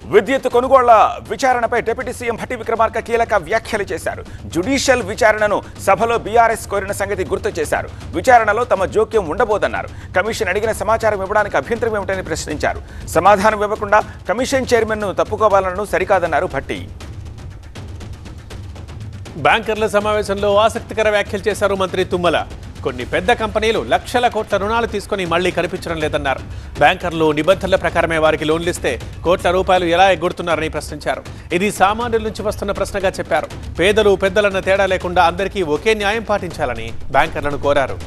విద్యుత్ కొనుగోళ్ల విచారణపై డిప్యూటీ సీఎం భట్టి విక్రమార్క కీలక వ్యాఖ్యలు చేశారు జ్యుడిషియల్ విచారణను సభలో బీఆర్ఎస్ కోరిన సంగతి గుర్తు చేశారు విచారణలో తమ జోక్యం ఉండబోదన్నారు కమిషన్ అడిగిన సమాచారం ఇవ్వడానికి అభ్యంతరం ఏమిటని ప్రశ్నించారు సమాధానం ఇవ్వకుండా కమిషన్ చైర్మన్ను తప్పుకోవాలనను సరికాదన్నారు భట్టి బ్యాంకర్ల సమావేశంలో ఆసక్తికర వ్యాఖ్యలు చేశారు మంత్రి తుమ్మల కొన్ని పెద్ద కంపెనీలు లక్షల కోట్ల రుణాలు తీసుకొని మళ్లీ కనిపించడం లేదన్నారు బ్యాంకర్లు నిబంధనల ప్రకారమే వారికి లోన్లు ఇస్తే కోట్ల రూపాయలు ఎలా ఎగ్గొడుతున్నారని ప్రశ్నించారు ఇది సామాన్యుల నుంచి వస్తున్న ప్రశ్నగా చెప్పారు పేదలు పెద్దలన్న తేడా లేకుండా అందరికీ ఒకే న్యాయం పాటించాలని బ్యాంకర్లను కోరారు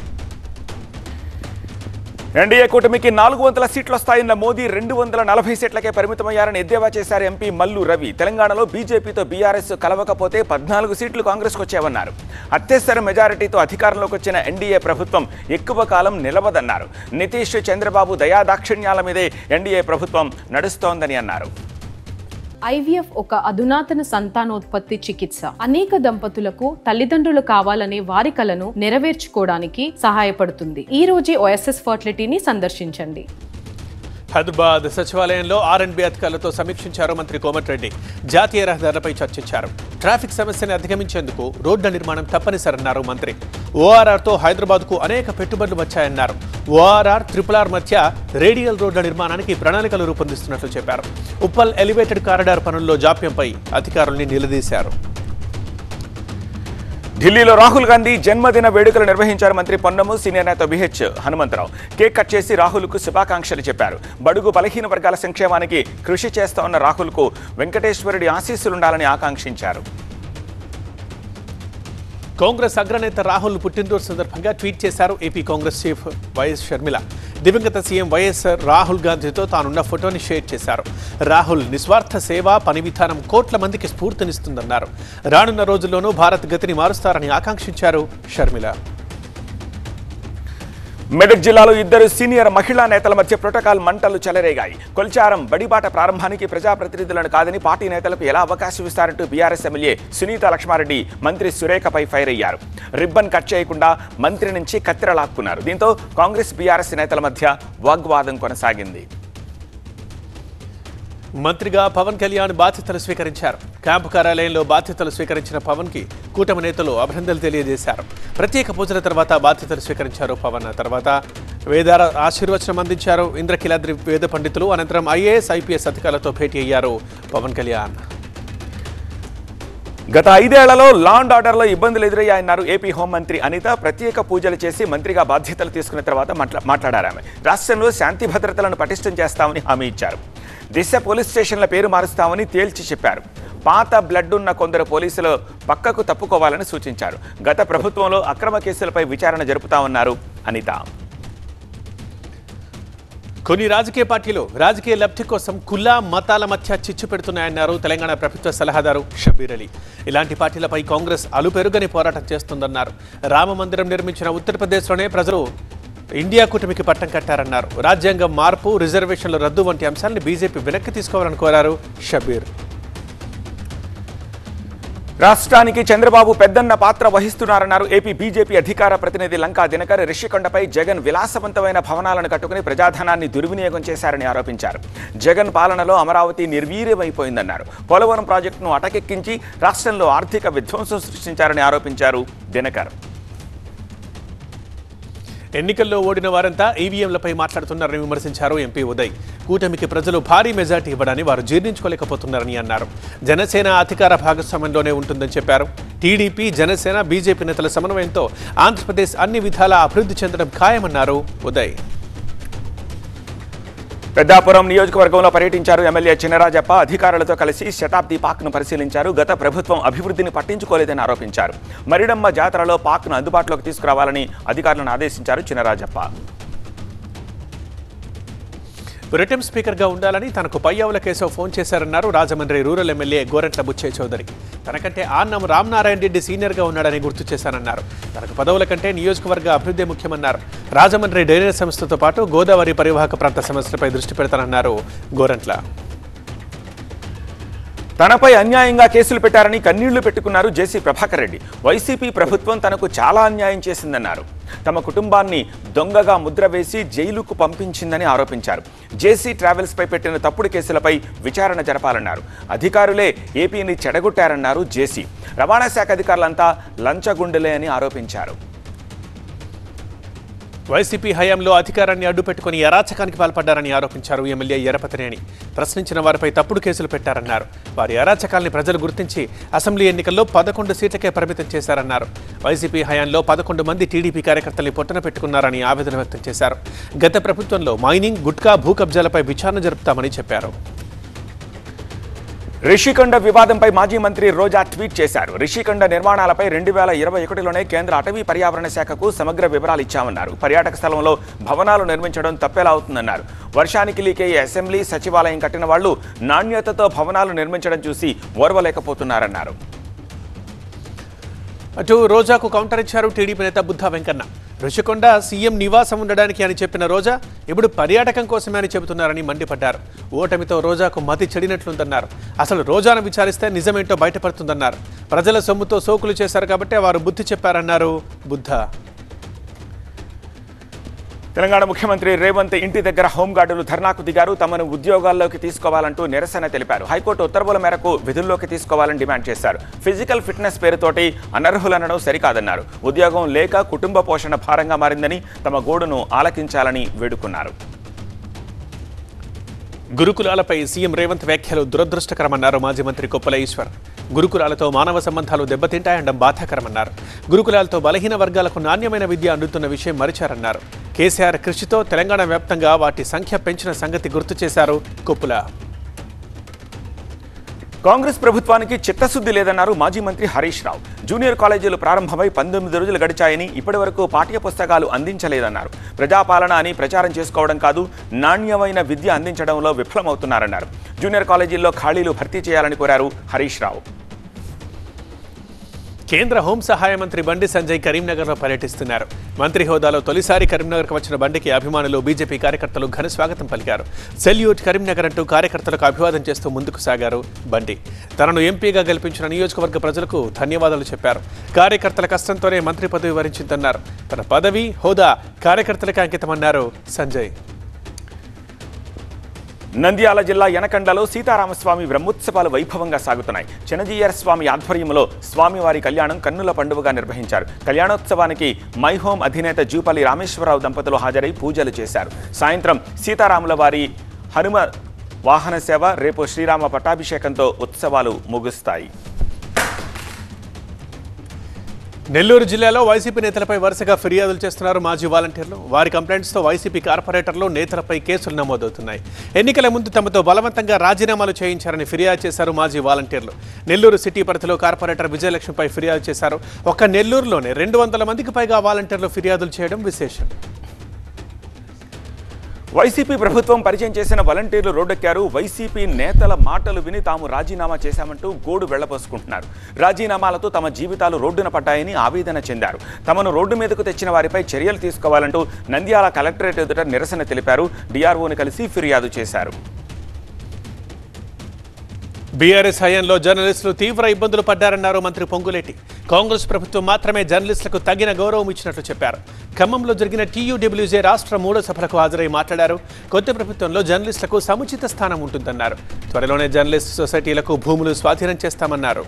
ఎన్డీఏ కూటమికి నాలుగు వందల సీట్లు వస్తాయన్న మోదీ రెండు వందల నలభై సీట్లకే పరిమితమయ్యారని ఎద్దేవా చేశారు ఎంపీ మల్లు రవి తెలంగాణలో బీజేపీతో బీఆర్ఎస్ కలవకపోతే పద్నాలుగు సీట్లు కాంగ్రెస్కు వచ్చావన్నారు అత్యవసర మెజారిటీతో అధికారంలోకి వచ్చిన ఎన్డీఏ ప్రభుత్వం ఎక్కువ కాలం నిలవదన్నారు నితీష్ చంద్రబాబు దయాదాక్షిణ్యాల మీదే ఎన్డీఏ ప్రభుత్వం నడుస్తోందని అన్నారు ఐవీఎఫ్ ఒక అధునాతన సంతానోత్పత్తి చికిత్స అనేక దంపతులకు తల్లిదండ్రులు కావాలనే వారి కలను నెరవేర్చుకోవడానికి సహాయపడుతుంది ఈ రోజే ఓఎస్ఎస్ ఫర్టిలిటీని సందర్శించండి హైదరాబాద్ సచివాలయంలో ఆర్ఎండ్బి అధికారులతో సమీక్షించారు మంత్రి కోమటిరెడ్డి జాతీయ రహదారులపై చర్చించారు ట్రాఫిక్ సమస్యను అధిగమించేందుకు రోడ్ల నిర్మాణం తప్పనిసరన్నారు మంత్రి ఓఆర్ఆర్తో హైదరాబాద్కు అనేక పెట్టుబడులు వచ్చాయన్నారు ఓఆర్ఆర్ ట్రిపుల్ ఆర్ మధ్య రేడియల్ రోడ్ల నిర్మాణానికి ప్రణాళికలు రూపొందిస్తున్నట్లు చెప్పారు ఉప్పల్ ఎలివేటెడ్ కారిడార్ పనుల్లో జాప్యంపై అధికారుల్ని నిలదీశారు ఢిల్లీలో రాహుల్ గాంధీ జన్మదిన వేడుకలు నిర్వహించారు మంత్రి పొన్నము సీనియర్ నేత బిహెచ్ హనుమంతరావు కేక్ కట్ చేసి రాహుల్కు శుభాకాంక్షలు చెప్పారు బడుగు బలహీన వర్గాల సంక్షేమానికి కృషి చేస్తోన్న రాహుల్కు వెంకటేశ్వరుడి ఆశీస్సులుండాలని ఆకాంక్షించారు కాంగ్రెస్ అగ్రనేత రాహుల్ పుట్టినరోజు సందర్భంగా ట్వీట్ చేశారు AP Congress chief YS Sharmila దివంగత సీఎం వైఎస్ రాహుల్ గాంధీతో తానున్న ఫోటోని షేర్ చేశారు రాహుల్ నిస్వార్థ సేవ పని విధానం కోట్ల మందికి స్ఫూర్తినిస్తుందన్నారు రానున్న రోజుల్లోనూ భారత్ గతిని మారుస్తారని ఆకాంక్షించారు షర్మిల మెదక్ జిల్లాలో ఇద్దరు సీనియర్ మహిళా నేతల మధ్య ప్రోటోకాల్ మంటలు చెలరేగాయి కొల్చారం బడిబాట ప్రారంభానికి ప్రజాప్రతినిధులను కాదని పార్టీ నేతలకు ఎలా అవకాశం ఇస్తారంటూ బీఆర్ఎస్ ఎమ్మెల్యే సునీత లక్ష్మారెడ్డి మంత్రి సురేఖపై ఫైర్ అయ్యారు రిబ్బన్ కట్ చేయకుండా మంత్రి నుంచి కత్తెర లాక్కున్నారు దీంతో కాంగ్రెస్ బీఆర్ఎస్ నేతల మధ్య వాగ్వాదం కొనసాగింది మంత్రిగా పవన్ కళ్యాణ్ బాధ్యతలు స్వీకరించారు క్యాంపు కార్యాలయంలో బాధ్యతలు స్వీకరించిన పవన్ కి కూటమి నేతలు అభినందనలు తెలియజేశారు ప్రత్యేక పూజల తర్వాత బాధ్యతలు స్వీకరించారు పవన్ ఆ తర్వాత వేదార ఆశీర్వచనం అందించారు ఇంద్రకిలాద్రి వేద పండితులు అనంతరం ఐఏఎస్ ఐపీఎస్ అధికారులతో భేటీ అయ్యారు పవన్ కళ్యాణ్ గత ఐదేళ్లలో లాండ్ ఆర్డర్లో ఇబ్బందులు ఎదురయ్యాయన్నారు ఏపీ హోంమంత్రి అనిత ప్రత్యేక పూజలు చేసి మంత్రిగా బాధ్యతలు తీసుకున్న తర్వాత మాట్లా మాట్లాడారు ఆమె రాష్ట్రంలో శాంతి భద్రతలను పటిష్టం చేస్తామని హామీ ఇచ్చారు దిశ పోలీస్ స్టేషన్ల పేరు మారుస్తామని తేల్చి చెప్పారు పాత బ్లడ్ ఉన్న కొందరు పోలీసులు పక్కకు తప్పుకోవాలని సూచించారు గత ప్రభుత్వంలో అక్రమ కేసులపై విచారణ జరుపుతామన్నారు అనిత కొన్ని రాజకీయ పార్టీలు రాజకీయ లబ్ధి కోసం కుల మతాల మధ్య చిచ్చు పెడుతున్నాయన్నారు తెలంగాణ ప్రభుత్వ సలహాదారు షబీర్ అలీ ఇలాంటి పార్టీలపై కాంగ్రెస్ అలుపెరుగని పోరాటం చేస్తుందన్నారు రామ మందిరం నిర్మించిన ఉత్తరప్రదేశ్లోనే ప్రజలు ఇండియా కూటమికి పట్టం కట్టారన్నారు రాజ్యాంగం మార్పు రిజర్వేషన్ల రద్దు వంటి అంశాలను బీజేపీ వెనక్కి తీసుకోవాలని కోరారు షబీర్ రాష్ట్రానికి చంద్రబాబు పెద్దన్న పాత్ర వహిస్తున్నారన్నారు ఏపీ బీజేపీ అధికార ప్రతినిధి లంకా దినకర్ రిషికొండపై జగన్ విలాసవంతమైన భవనాలను కట్టుకుని ప్రజాధనాన్ని దుర్వినియోగం చేశారని ఆరోపించారు జగన్ పాలనలో అమరావతి నిర్వీర్యమైపోయిందన్నారు పోలవరం ప్రాజెక్టును అటకెక్కించి రాష్ట్రంలో ఆర్థిక విధ్వంసం సృష్టించారని ఆరోపించారు దినకర్ ఎన్నికల్లో ఓడిన వారంతా ఈవీఎంలపై మాట్లాడుతున్నారని విమర్శించారు ఎంపీ ఉదయ్ కూటమికి ప్రజలు భారీ మెజార్టీ ఇవ్వడాన్ని వారు జీర్ణించుకోలేకపోతున్నారని అన్నారు జనసేన అధికార భాగస్వామ్యంలోనే ఉంటుందని చెప్పారు టీడీపీ జనసేన బీజేపీ నేతల సమన్వయంతో ఆంధ్రప్రదేశ్ అన్ని విధాలా అభివృద్ధి చెందడం ఖాయమన్నారు ఉదయ్ పెద్దాపురం నియోజకవర్గంలో పర్యటించారు ఎమ్మెల్యే చినరాజప్ప అధికారులతో కలిసి శతాబ్ది పాక్ను పరిశీలించారు గత ప్రభుత్వం అభివృద్ధిని పట్టించుకోలేదని ఆరోపించారు మరిడమ్మ జాతరలో పాక్ను అందుబాటులోకి తీసుకురావాలని అధికారులను ఆదేశించారు చినరాజప్ప బ్రిటన్ స్పీకర్గా ఉండాలని తనకు పయ్యావుల కేశవ్ ఫోన్ చేశారన్నారు రాజమండ్రి రూరల్ ఎమ్మెల్యే గోరంట్ల బుచ్చే చౌదరి తనకంటే ఆన్నం రామనారాయణ రెడ్డి సీనియర్గా ఉన్నాడని గుర్తు చేశానన్నారు తనకు పదవుల కంటే నియోజకవర్గ అభివృద్ధి ముఖ్యమన్నారు రాజమండ్రి డ్రైనేజ్ సంస్థతో పాటు గోదావరి పరివాహక ప్రాంత సమస్యలపై దృష్టి పెడతానన్నారు గోరంట్ల తనపై అన్యాయంగా కేసులు పెట్టారని కన్నీళ్లు పెట్టుకున్నారు జేసీ ప్రభాకర్ రెడ్డి వైసీపీ ప్రభుత్వం తనకు చాలా అన్యాయం చేసిందన్నారు తమ కుటుంబాన్ని దొంగగా ముద్ర వేసి జైలుకు పంపించిందని ఆరోపించారు జేసీ ట్రావెల్స్పై పెట్టిన తప్పుడు కేసులపై విచారణ జరపాలన్నారు అధికారులే ఏపీని చెడగొట్టారన్నారు జేసీ రవాణా శాఖ అధికారులంతా లంచగుండెలే అని ఆరోపించారు వైసీపీ హయాంలో అధికారాన్ని అడ్డుపెట్టుకుని అరాచకానికి పాల్పడ్డారని ఆరోపించారు ఎమ్మెల్యే ఎరపతినేని ప్రశ్నించిన వారిపై తప్పుడు కేసులు పెట్టారన్నారు వారి అరాచకాల్ని ప్రజలు గుర్తించి అసెంబ్లీ ఎన్నికల్లో పదకొండు సీట్లకే పరిమితం చేశారన్నారు వైసీపీ హయాంలో పదకొండు మంది టీడీపీ కార్యకర్తల్ని పొట్టన పెట్టుకున్నారని ఆవేదన వ్యక్తం చేశారు గత ప్రభుత్వంలో మైనింగ్ గుట్కా భూ కబ్జాలపై విచారణ జరుపుతామని చెప్పారు రిషికొండ వివాదంపై మాజీ మంత్రి రోజా ట్వీట్ చేశారు రిషికొండ నిర్మాణాలపై రెండు వేల ఇరవై ఒకటిలోనే కేంద్ర అటవీ పర్యావరణ శాఖకు సమగ్ర వివరాలు ఇచ్చామన్నారు పర్యాటక స్థలంలో భవనాలు నిర్మించడం తప్పేలా అవుతుందన్నారు వర్షానికి లీకయ్యే అసెంబ్లీ సచివాలయం కట్టిన వాళ్లు నాణ్యతతో భవనాలు నిర్మించడం చూసి ఓర్వలేకపోతున్నారన్నారు అటు రోజాకు కౌంటర్ ఇచ్చారు టీడీపీ నేత బుద్ధా వెంకన్న రుషికొండ సీఎం నివాసం ఉండడానికి అని చెప్పిన రోజా ఇప్పుడు పర్యాటకం కోసమే అని చెబుతున్నారని మండిపడ్డారు ఓటమితో రోజాకు మతి చెడినట్లుందన్నారు అసలు రోజాను విచారిస్తే నిజమేంటో బయటపడుతుందన్నారు ప్రజల సొమ్ముతో సోకులు చేశారు కాబట్టి వారు బుద్ధి చెప్పారన్నారు బుద్ధ తెలంగాణ ముఖ్యమంత్రి రేవంత్ ఇంటి దగ్గర హోంగార్డులు ధర్నాకు దిగారు తమను ఉద్యోగాల్లోకి తీసుకోవాలంటూ నిరసన తెలిపారు హైకోర్టు ఉత్తర్వుల మేరకు విధుల్లోకి తీసుకోవాలని డిమాండ్ చేశారు ఫిజికల్ ఫిట్నెస్ పేరుతోటి అనర్హులనడం సరికాదన్నారు ఉద్యోగం లేక కుటుంబ పోషణ భారంగా మారిందని తమ గోడును ఆలకించాలని వేడుకున్నారు గురుకులాలపై సీఎం రేవంత్ వ్యాఖ్యలు దురదృష్టకరమన్నారు మాజీ మంత్రి కొప్పల ఈశ్వర్ గురుకులాలతో మానవ సంబంధాలు దెబ్బతింటాయనడం బాధాకరమన్నారు గురుకులాలతో బలహీన వర్గాలకు నాణ్యమైన విద్య అందుతున్న విషయం మరిచారన్నారు కేసీఆర్ కృషితో తెలంగాణ వ్యాప్తంగా వాటి సంఖ్య పెంచిన సంగతి గుర్తు చేశారు కొప్పుల కాంగ్రెస్ ప్రభుత్వానికి చిత్తశుద్ధి లేదన్నారు మాజీ మంత్రి హరీష్ రావు జూనియర్ కాలేజీలు ప్రారంభమై పంతొమ్మిది రోజులు గడిచాయని ఇప్పటి వరకు పాఠ్య పుస్తకాలు అందించలేదన్నారు ప్రజాపాలన అని ప్రచారం చేసుకోవడం కాదు నాణ్యమైన విద్య అందించడంలో విఫలమవుతున్నారన్నారు జూనియర్ కాలేజీల్లో ఖాళీలు భర్తీ చేయాలని కోరారు హరీష్ రావు కేంద్ర హోం సహాయ మంత్రి బండి సంజయ్ కరీంనగర్లో పర్యటిస్తున్నారు మంత్రి హోదాలో తొలిసారి కరీంనగర్కు వచ్చిన బండికి అభిమానులు బీజేపీ కార్యకర్తలు ఘన స్వాగతం పలికారు సెల్యూట్ కరీంనగర్ అంటూ కార్యకర్తలకు అభివాదం చేస్తూ ముందుకు సాగారు బండి తనను ఎంపీగా గెలిపించిన నియోజకవర్గ ప్రజలకు ధన్యవాదాలు చెప్పారు కార్యకర్తల కష్టంతోనే మంత్రి పదవి వరించిందన్నారు తన పదవి హోదా కార్యకర్తలకు అంకితమన్నారు సంజయ్ నంద్యాల జిల్లా యనకండలో సీతారామస్వామి బ్రహ్మోత్సవాలు వైభవంగా సాగుతున్నాయి చినజీయర్ స్వామి ఆధ్వర్యంలో స్వామివారి కళ్యాణం కన్నుల పండుగగా నిర్వహించారు కళ్యాణోత్సవానికి మై హోమ్ అధినేత జూపల్లి రామేశ్వరరావు దంపతులు హాజరై పూజలు చేశారు సాయంత్రం సీతారాముల వారి హనుమ వాహన సేవ రేపు శ్రీరామ పట్టాభిషేకంతో ఉత్సవాలు ముగుస్తాయి నెల్లూరు జిల్లాలో వైసీపీ నేతలపై వరుసగా ఫిర్యాదులు చేస్తున్నారు మాజీ వాలంటీర్లు వారి కంప్లైంట్స్తో వైసీపీ కార్పొరేటర్లు నేతలపై కేసులు నమోదవుతున్నాయి ఎన్నికల ముందు తమతో బలవంతంగా రాజీనామాలు చేయించారని ఫిర్యాదు చేశారు మాజీ వాలంటీర్లు నెల్లూరు సిటీ పరిధిలో కార్పొరేటర్ విజయలక్ష్మిపై ఫిర్యాదు చేశారు ఒక్క నెల్లూరులోనే రెండు వందల మందికి పైగా వాలంటీర్లు ఫిర్యాదులు చేయడం విశేషం వైసీపీ ప్రభుత్వం పరిచయం చేసిన వాలంటీర్లు రోడ్డెక్కారు వైసీపీ నేతల మాటలు విని తాము రాజీనామా చేశామంటూ గోడు వెళ్లబోసుకుంటున్నారు రాజీనామాలతో తమ జీవితాలు రోడ్డున పడ్డాయని ఆవేదన చెందారు తమను రోడ్డు మీదకు తెచ్చిన వారిపై చర్యలు తీసుకోవాలంటూ నంద్యాల కలెక్టరేట్ ఎదుట నిరసన తెలిపారు డిఆర్ఓని కలిసి ఫిర్యాదు చేశారు బీఆర్ఎస్ హయాంలో జర్నలిస్టులు తీవ్ర ఇబ్బందులు పడ్డారన్నారు మంత్రి పొంగులేటి కాంగ్రెస్ ప్రభుత్వం మాత్రమే జర్నలిస్టులకు తగిన గౌరవం ఇచ్చినట్లు చెప్పారు ఖమ్మంలో జరిగిన టీయూడబ్ల్యూజే రాష్ట్ర మూడో సభలకు హాజరై మాట్లాడారు కొత్త ప్రభుత్వంలో జర్నలిస్టులకు సముచిత స్థానం ఉంటుందన్నారు త్వరలోనే జర్నలిస్ట్ సొసైటీలకు భూములు స్వాధీనం చేస్తామన్నారు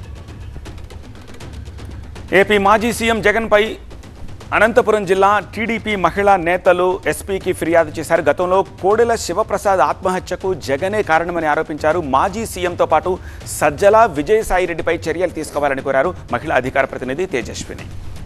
ఏపీ మాజీ సీఎం జగన్పై అనంతపురం జిల్లా టీడీపీ మహిళా నేతలు ఎస్పీకి ఫిర్యాదు చేశారు గతంలో కోడెల శివప్రసాద్ ఆత్మహత్యకు జగనే కారణమని ఆరోపించారు మాజీ సీఎంతో పాటు సజ్జల విజయసాయిరెడ్డిపై చర్యలు తీసుకోవాలని కోరారు మహిళా అధికార ప్రతినిధి తేజస్విని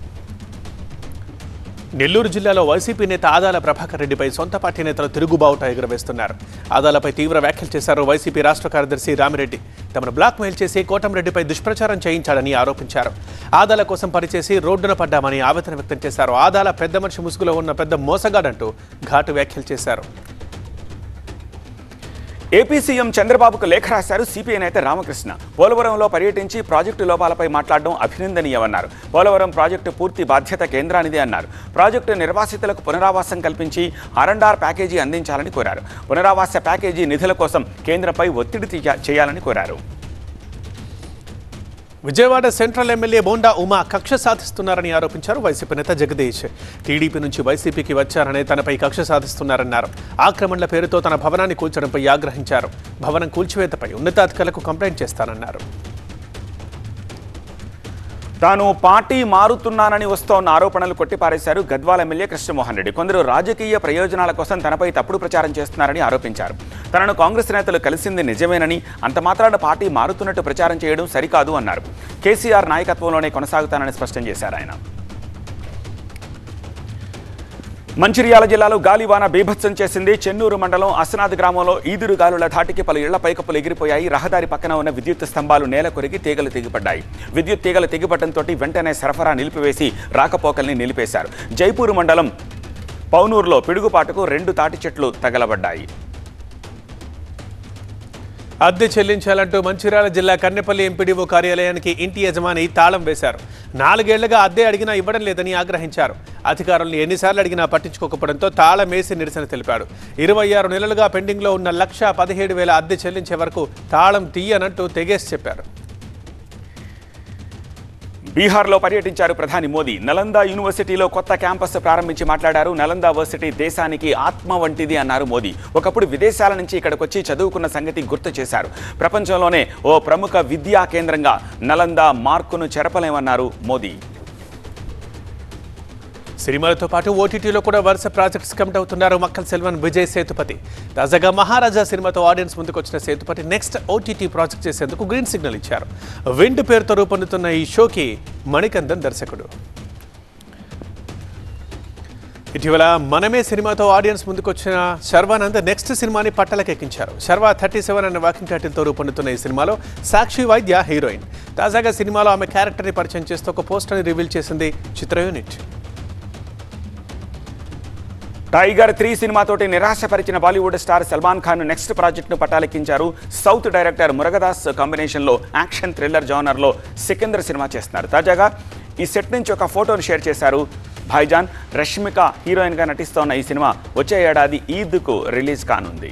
నెల్లూరు జిల్లాలో వైసీపీ నేత ఆదాల ప్రభాకర్ రెడ్డిపై సొంత పార్టీ నేతలు తిరుగుబావుట ఎగురవేస్తున్నారు ఆదాలపై తీవ్ర వ్యాఖ్యలు చేశారు వైసీపీ రాష్ట్ర కార్యదర్శి రామిరెడ్డి తమను బ్లాక్ మెయిల్ చేసి కోటంరెడ్డిపై దుష్ప్రచారం చేయించాడని ఆరోపించారు ఆదాల కోసం పనిచేసి రోడ్డున పడ్డామని ఆవేదన వ్యక్తం చేశారు ఆదాల పెద్ద మనిషి ముసుగులో ఉన్న పెద్ద మోసగాడంటూ ఘాటు వ్యాఖ్యలు చేశారు ఏపీ సీఎం చంద్రబాబుకు లేఖ రాశారు సిపిఐ నేత రామకృష్ణ పోలవరంలో పర్యటించి ప్రాజెక్టు లోపాలపై మాట్లాడడం అభినందనీయమన్నారు పోలవరం ప్రాజెక్టు పూర్తి బాధ్యత కేంద్రానిదే అన్నారు ప్రాజెక్టు నిర్వాసితులకు పునరావాసం కల్పించి ఆర్ఎండ్ఆర్ ప్యాకేజీ అందించాలని కోరారు పునరావాస ప్యాకేజీ నిధుల కోసం కేంద్రంపై ఒత్తిడి తీయ- చేయాలని కోరారు విజయవాడ సెంట్రల్ ఎమ్మెల్యే బోండా ఉమా కక్ష సాధిస్తున్నారని ఆరోపించారు వైసీపీ నేత జగదీష్ టీడీపీ నుంచి వైసీపీకి వచ్చారని తనపై కక్ష సాధిస్తున్నారన్నారు ఆక్రమణల పేరుతో తన భవనాన్ని కూల్చడంపై ఆగ్రహించారు భవనం కూల్చివేతపై ఉన్నతాధికారులకు కంప్లైంట్ చేస్తానన్నారు తాను పార్టీ మారుతున్నానని వస్తోన్న ఆరోపణలు కొట్టిపారేశారు గద్వాల ఎమ్మెల్యే కృష్ణమోహన్ రెడ్డి కొందరు రాజకీయ ప్రయోజనాల కోసం తనపై తప్పుడు ప్రచారం చేస్తున్నారని ఆరోపించారు తనను కాంగ్రెస్ నేతలు కలిసింది నిజమేనని అంత మాత్రాన పార్టీ మారుతున్నట్టు ప్రచారం చేయడం సరికాదు అన్నారు కేసీఆర్ నాయకత్వంలోనే కొనసాగుతానని స్పష్టం చేశారు ఆయన మంచిర్యాల జిల్లాలో గాలివాన బీభత్సం చేసింది చెన్నూరు మండలం అసనాథ్ గ్రామంలో ఈదురు గాలుల ధాటికి పలు ఇళ్ల పైకప్పులు ఎగిరిపోయాయి రహదారి పక్కన ఉన్న విద్యుత్ స్తంభాలు నేల కొరిగి తీగలు తెగిపడ్డాయి విద్యుత్ తీగలు తెగిపడటంతో వెంటనే సరఫరా నిలిపివేసి రాకపోకల్ని నిలిపేశారు జైపూర్ మండలం పౌనూరులో పిడుగుపాటుకు రెండు తాటి చెట్లు తగలబడ్డాయి అద్దె చెల్లించాలంటూ మంచిర్యాల జిల్లా కన్నెపల్లి ఎంపీడీఓ కార్యాలయానికి ఇంటి యజమాని తాళం వేశారు నాలుగేళ్లుగా అద్దె అడిగినా ఇవ్వడం లేదని ఆగ్రహించారు అధికారులను ఎన్నిసార్లు అడిగినా పట్టించుకోకపోవడంతో తాళం వేసి నిరసన తెలిపాడు ఇరవై ఆరు నెలలుగా పెండింగ్లో ఉన్న లక్ష పదిహేడు వేల అద్దె చెల్లించే వరకు తాళం తీయనంటూ తెగేసి చెప్పారు బీహార్లో పర్యటించారు ప్రధాని మోదీ నలంద యూనివర్సిటీలో కొత్త క్యాంపస్ ప్రారంభించి మాట్లాడారు నలంద వర్సిటీ దేశానికి ఆత్మ వంటిది అన్నారు మోదీ ఒకప్పుడు విదేశాల నుంచి ఇక్కడికి వచ్చి చదువుకున్న సంగతి గుర్తు చేశారు ప్రపంచంలోనే ఓ ప్రముఖ విద్యా కేంద్రంగా నలంద మార్కును చెరపలేమన్నారు మోదీ సినిమాలతో పాటు ఓటీటీలో కూడా వరుస ప్రాజెక్ట్స్ కమిట్ అవుతున్నారు మక్కల్ సెల్వన్ విజయ్ సేతుపతి తాజాగా మహారాజా సినిమాతో ఆడియన్స్ ముందుకు వచ్చిన సేతుపతి నెక్స్ట్ ఓటీటీ ప్రాజెక్ట్ చేసేందుకు గ్రీన్ సిగ్నల్ ఇచ్చారు విండ్ పేరుతో రూపొందుతున్న ఈ షోకి మణికందన్ దర్శకుడు ఇటీవల మనమే సినిమాతో ఆడియన్స్ ముందుకు వచ్చిన శర్వానంద్ నెక్స్ట్ సినిమాని పట్టలకెక్కించారు శర్వా థర్టీ సెవెన్ అనే వాకింగ్ టైటిల్తో రూపొందుతున్న ఈ సినిమాలో సాక్షి వైద్య హీరోయిన్ తాజాగా సినిమాలో ఆమె క్యారెక్టర్ని పరిచయం చేస్తూ ఒక పోస్టర్ని రివీల్ చేసింది చిత్ర యూనిట్ టైగర్ త్రీ సినిమాతోటి నిరాశపరిచిన బాలీవుడ్ స్టార్ సల్మాన్ ఖాన్ నెక్స్ట్ ప్రాజెక్ట్ను పట్టాలెక్కించారు సౌత్ డైరెక్టర్ మురగదాస్ కాంబినేషన్లో యాక్షన్ థ్రిల్లర్ జోనర్లో సికిందర్ సినిమా చేస్తున్నారు తాజాగా ఈ సెట్ నుంచి ఒక ఫోటోను షేర్ చేశారు భాయ్జాన్ రష్మిక హీరోయిన్గా నటిస్తోన్న ఈ సినిమా వచ్చే ఏడాది ఈద్కు రిలీజ్ కానుంది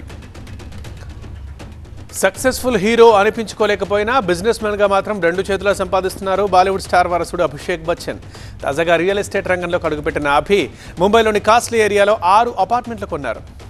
సక్సెస్ఫుల్ హీరో అనిపించుకోలేకపోయినా బిజినెస్ మ్యాన్గా మాత్రం రెండు చేతులా సంపాదిస్తున్నారు బాలీవుడ్ స్టార్ వారసుడు అభిషేక్ బచ్చన్ తాజాగా రియల్ ఎస్టేట్ రంగంలోకి అడుగుపెట్టిన అభి ముంబైలోని కాస్ట్లీ ఏరియాలో ఆరు అపార్ట్మెంట్లు కొన్నారు